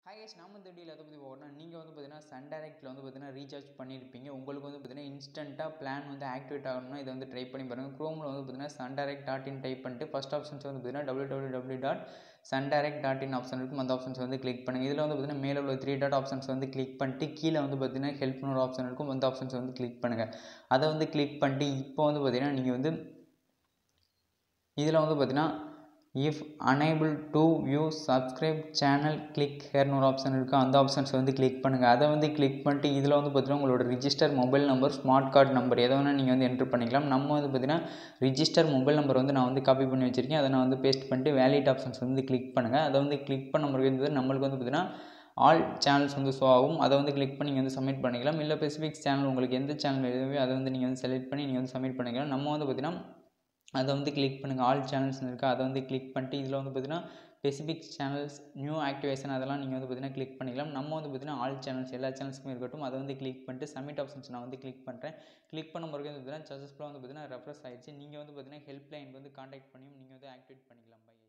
hi guys நாம இந்த வீடியோவில் எதை பற்றி பார்க்கணும் நீங்கள் வந்து பார்த்தீங்கன்னா சன் டேரக்டில் வந்து பார்த்தீங்கன்னா ரீசார்ஜ் பண்ணியிருப்பீங்க உங்களுக்கு வந்து பார்த்தீங்கன்னா இன்ஸ்டண்ட்டாக பிளான் வந்து ஆக்டிவேட் ஆகணும்னா இதை வந்து ட்ரை பண்ணி பாருங்கள் க்ரோமில் வந்து பார்த்தீங்கன்னா Sun Direct dot in type பண்ணிட்டு ஃபஸ்ட் ஆப்ஷன்ஸ் வந்து பார்த்தீங்கன்னா W W W dot Sun Direct dot in option இருக்கும் அந்த ஆப்ஷன்ஸ் வந்து கிளிக் பண்ணுங்கள் இதில் வந்து பார்த்தீங்கன்னா மேலே உள்ள த்ரீ டாட் ஆப்ஷன்ஸ் வந்து கிளிக் பண்ணிட்டு கீழே வந்து பார்த்தீங்கன்னா ஹெல்ப்னு ஒரு ஆப்ஷன் இருக்கும் அந்த ஆப்ஷன்ஸ் வந்து கிளிக் பண்ணுங்கள் அதை வந்து கிளிக் பண்ணிட்டு இப்போ வந்து பார்த்தீங்கன்னா நீங்கள் வந்து இதில் வந்து பார்த்தீங்கன்னா if enable to view subscribe channel click ஹேர்னு ஒரு ஆப்ஷன் இருக்குது அந்த ஆப்ஷன்ஸ் வந்து கிளிக் பண்ணுங்கள் அதை வந்து கிளிக் பண்ணிட்டு இதில் வந்து பார்த்தீங்கன்னா உங்களோட register mobile number smart card number எதை வேணால் நீங்கள் வந்து என்ட்ரு பண்ணிக்கலாம் நம்ம வந்து பார்த்தீங்கன்னா ரிஜிஸ்டர் மொபைல் நம்பர் வந்து நான் வந்து காப்பி பண்ணி வச்சுருக்கேன் அதை நான் வந்து பேஸ்ட் பண்ணிட்டு வேலிட் ஆப்ஷன்ஸ் வந்து கிளிக் பண்ணுங்கள் அதை வந்து கிளிக் பண்ண முறைக்கு வந்து நம்மளுக்கு வந்து பார்த்தீங்கன்னா ஆல் சேனல்ஸ் வந்து ஷோ ஆகும் அதை வந்து கிளிக் பண்ணி நீங்கள் வந்து சப்மிட் பண்ணிக்கலாம் இல்லை ஸ்பெசிஃபிக் சேனல் உங்களுக்கு எந்த சேனல் எதுவே அதை வந்து நீங்கள் வந்து செலக்ட் பண்ணி நீங்கள் வந்து சப்மிட் பண்ணிக்கலாம் நம்ம வந்து பார்த்தீங்கன்னா அதை வந்து கிளிக் பண்ணுங்கள் ஆல் சேனல்ஸ் இருக்குது அதை வந்து கிளிக் பண்ணிட்டு இதில் வந்து பார்த்தீங்கன்னா ஸ்பெசிஃபிக் சேனல்ஸ் நியூ ஆக்டிவேஷன் அதெல்லாம் நீங்கள் வந்து பார்த்தீங்கன்னா கிளிக் பண்ணிக்கலாம் நம்ம வந்து பார்த்தீங்கன்னா ஆல் சேனல்ஸ் எல்லா சேனல்ஸுமே இருக்கட்டும் அதை வந்து கிளிக் பண்ணிட்டு சப்மிட் ஆப்ஷன்ஸ் நான் வந்து கிளிக் பண்ணுறேன் கிளிக் பண்ண பிறகு வந்து பார்த்தீங்கன்னா சக்ஸஸ்ஃபுல்லாக வந்து பார்த்தீங்கன்னா ரெஃப்ரெஸ் ஆயிடுச்சு நீங்கள் வந்து பார்த்தீங்கன்னா ஹெல்ப் லைன் வந்து காண்டாக்ட் பண்ணியும் நீங்கள் வந்து ஆக்டிவேட் பண்ணிக்கலாம் பை